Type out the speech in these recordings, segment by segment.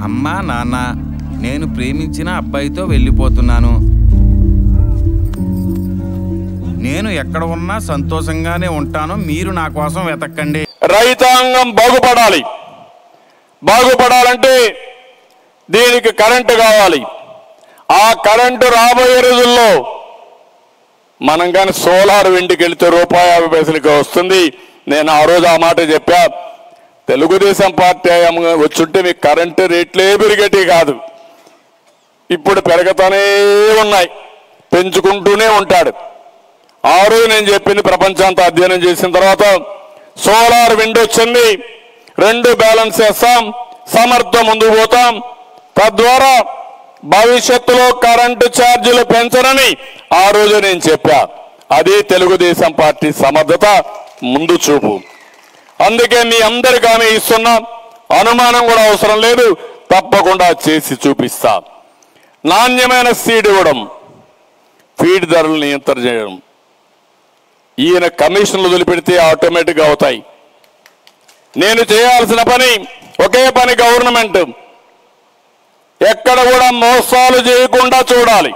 అమ్మా నాన్న నేను ప్రేమించిన అబ్బాయితో వెళ్ళిపోతున్నాను నేను ఎక్కడ ఉన్నా సంతోషంగానే ఉంటాను మీరు నా కోసం వెతక్కండి రైతాంగం బాగుపడాలి బాగుపడాలంటే దీనికి కరెంటు కావాలి ఆ కరెంటు రాబోయే రోజుల్లో మనం కానీ సోలార్ విండికి వెళితే రూపాయి యాభై పైసలకి వస్తుంది నేను ఆ రోజు ఆ మాట చెప్పా తెలుగుదేశం పార్టీ హయాంలో వచ్చుంటే మీకు కరెంటు రేట్లే పెరిగేటి కాదు ఇప్పుడు పెరగతానే ఉన్నాయి పెంచుకుంటూనే ఉంటాడు ఆ రోజు నేను చెప్పింది ప్రపంచాంతా అధ్యయనం చేసిన తర్వాత సోలార్ విండ్ వచ్చింది రెండు బ్యాలెన్స్ చేస్తాం సమర్థం ముందుకు పోతాం తద్వారా భవిష్యత్తులో కరెంటు ఛార్జీలు పెంచనని ఆ రోజు నేను చెప్పా అది తెలుగుదేశం పార్టీ సమర్థత ముందు చూపు అందుకే మీ అందరికి ఆమె ఇస్తున్నా అనుమానం కూడా అవసరం లేదు తప్పకుండా చేసి చూపిస్తా నాణ్యమైన సీడ్ ఇవ్వడం ఫీడ్ ధరలు నియంత్రణ చేయడం ఈయన కమిషన్లు వదిలిపెడితే ఆటోమేటిక్గా అవుతాయి నేను చేయాల్సిన పని ఒకే పని గవర్నమెంట్ ఎక్కడ కూడా మోసాలు చేయకుండా చూడాలి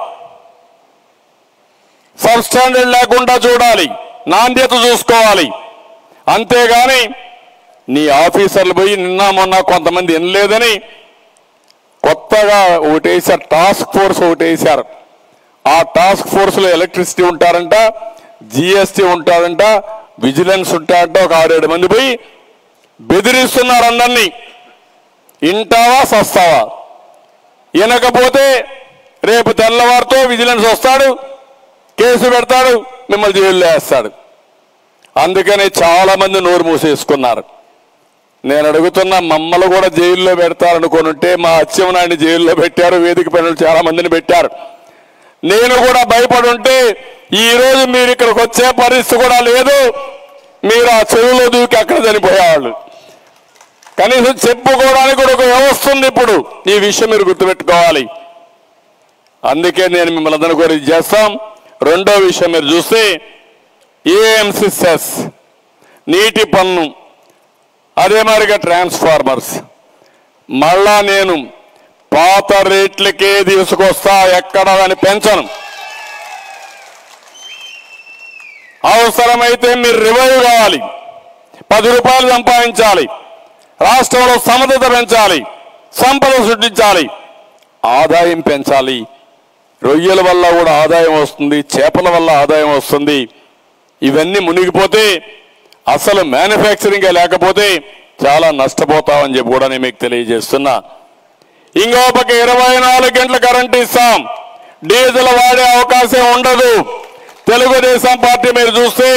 సబ్స్టాండర్డ్ లేకుండా చూడాలి నాణ్యత చూసుకోవాలి అంతేగాని నీ ఆఫీసర్లు పోయి నిన్న మొన్న కొంతమంది వినలేదని కొత్తగా ఒకటి వేశారు టాస్క్ ఫోర్స్ ఒకటి వేశారు ఆ టాస్క్ ఫోర్స్ లో ఎలక్ట్రిసిటీ ఉంటారంట జిఎస్టీ ఉంటారంట విజిలెన్స్ ఉంటారంట ఒక ఆరేడు మంది పోయి బెదిరిస్తున్నారు అందరినీ ఇంటావా సస్తావా వినకపోతే రేపు తెల్లవారితో విజిలెన్స్ వస్తాడు కేసు పెడతాడు మిమ్మల్ని జైల్లో వేస్తాడు అందుకని చాలా మంది నోరు మూసేసుకున్నారు నేను అడుగుతున్న మమ్మల్ని కూడా జైల్లో పెడతారనుకొని ఉంటే మా అచ్చెమనాయుడిని జైల్లో పెట్టారు వేదిక పనులు చాలా మందిని పెట్టారు నేను కూడా భయపడి ఉంటే ఈ రోజు మీరు ఇక్కడికి వచ్చే పరిస్థితి కూడా లేదు మీరు ఆ చెరువులో దూకి అక్కడ చనిపోయేవాళ్ళు కనీసం చెప్పుకోవడానికి కూడా ఒక వ్యవస్థ ఉంది ఇప్పుడు ఈ విషయం మీరు గుర్తుపెట్టుకోవాలి అందుకే నేను మిమ్మల్ని అందరూ కూడా ఇది చేస్తాం రెండో విషయం మీరు చూస్తే ఏఎంసి సెస్ నీటి పన్ను అదే మాదిరిగా ట్రాన్స్ఫార్మర్స్ మళ్ళా నేను పాత రేట్లకే తీసుకొస్తా ఎక్కడ అని పెంచను అవసరమైతే మీరు రివైవ్ కావాలి పది రూపాయలు సంపాదించాలి రాష్ట్రంలో సమర్థత పెంచాలి సంపద సృష్టించాలి ఆదాయం పెంచాలి రొయ్యల వల్ల కూడా ఆదాయం వస్తుంది చేపల వల్ల ఆదాయం వస్తుంది ఇవన్నీ మునిగిపోతే అసలు మ్యానుఫ్యాక్చరింగ్ లేకపోతే చాలా నష్టపోతామని చెప్పి కూడా నేను మీకు తెలియజేస్తున్నా ఇంకో పక్క ఇరవై నాలుగు గంటల కరెంట్ ఇస్తాం డీజిల్ వాడే అవకాశం ఉండదు తెలుగుదేశం పార్టీ మీరు చూస్తే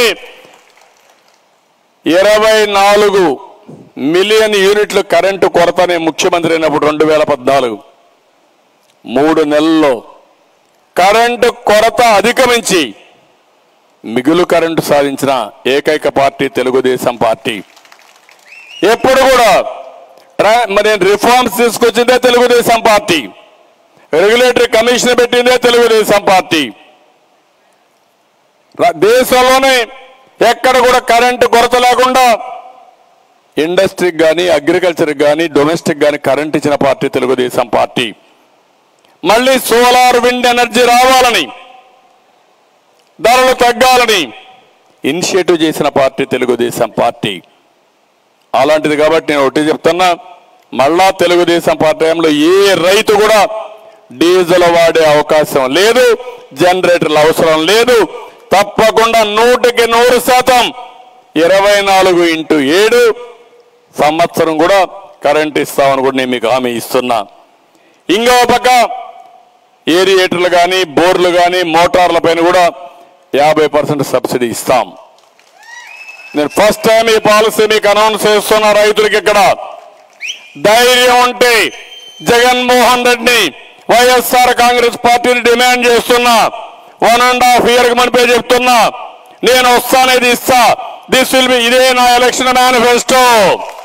ఇరవై నాలుగు మిలియన్ యూనిట్లు కరెంటు కొరత నేను ముఖ్యమంత్రి అయినప్పుడు రెండు వేల పద్నాలుగు మూడు నెలల్లో కరెంటు కొరత అధిగమించి మిగులు కరెంటు సాధించిన ఏకైక పార్టీ తెలుగుదేశం పార్టీ ఎప్పుడు కూడా ట్రా- మరి రిఫార్మ్స్ తీసుకొచ్చిందే తెలుగుదేశం పార్టీ రెగ్యులేటరీ కమిషన్ పెట్టిందే తెలుగుదేశం పార్టీ ర- దేశంలోనే ఎక్కడ కూడా కరెంటు కొరత లేకుండా ఇండస్ట్రీకి కానీ అగ్రికల్చర్కి కానీ డొమెస్టిక్ కానీ కరెంట్ ఇచ్చిన పార్టీ తెలుగుదేశం పార్టీ మళ్ళీ సోలార్ విండ్ ఎనర్జీ రావాలని ధరలు తగ్గాలని ఇనిషియేటివ్ చేసిన పార్టీ తెలుగుదేశం పార్టీ అలాంటిది కాబట్టి నేను ఒకటి చెప్తున్నా మళ్ళా తెలుగుదేశం పార్టీ హయాంలో ఏ రైతు కూడా డీజిల్ వాడే అవకాశం లేదు జనరేటర్లు అవసరం లేదు తప్పకుండా నూటికి నూరు శాతం ఇరవై నాలుగు ఇంటూ ఏడు సంవత్సరం కూడా కరెంట్ ఇస్తామని కూడా నేను మీకు హామీ ఇస్తున్నా ఇంకో పక్క ఏరియేటర్లు కానీ బోర్లు కానీ మోటార్ల పైన కూడా యాభై పర్సెంట్ సబ్సిడీ ఇస్తాం నేను ఫస్ట్ టైం ఈ పాలసీ మీకు అనౌన్స్ చేస్తున్న రైతులకి ఇక్కడ ధైర్యం ఉంటే జగన్మోహన్ రెడ్డిని వైఎస్ఆర్ కాంగ్రెస్ పార్టీని డిమాండ్ చేస్తున్నా వన్ అండ్ హాఫ్ ఇయర్ కి మనిపే చెప్తున్నా నేను వస్తానేది ఇస్తా దిస్ విల్ బి ఇదే నా ఎలక్షన్ మేనిఫెస్టో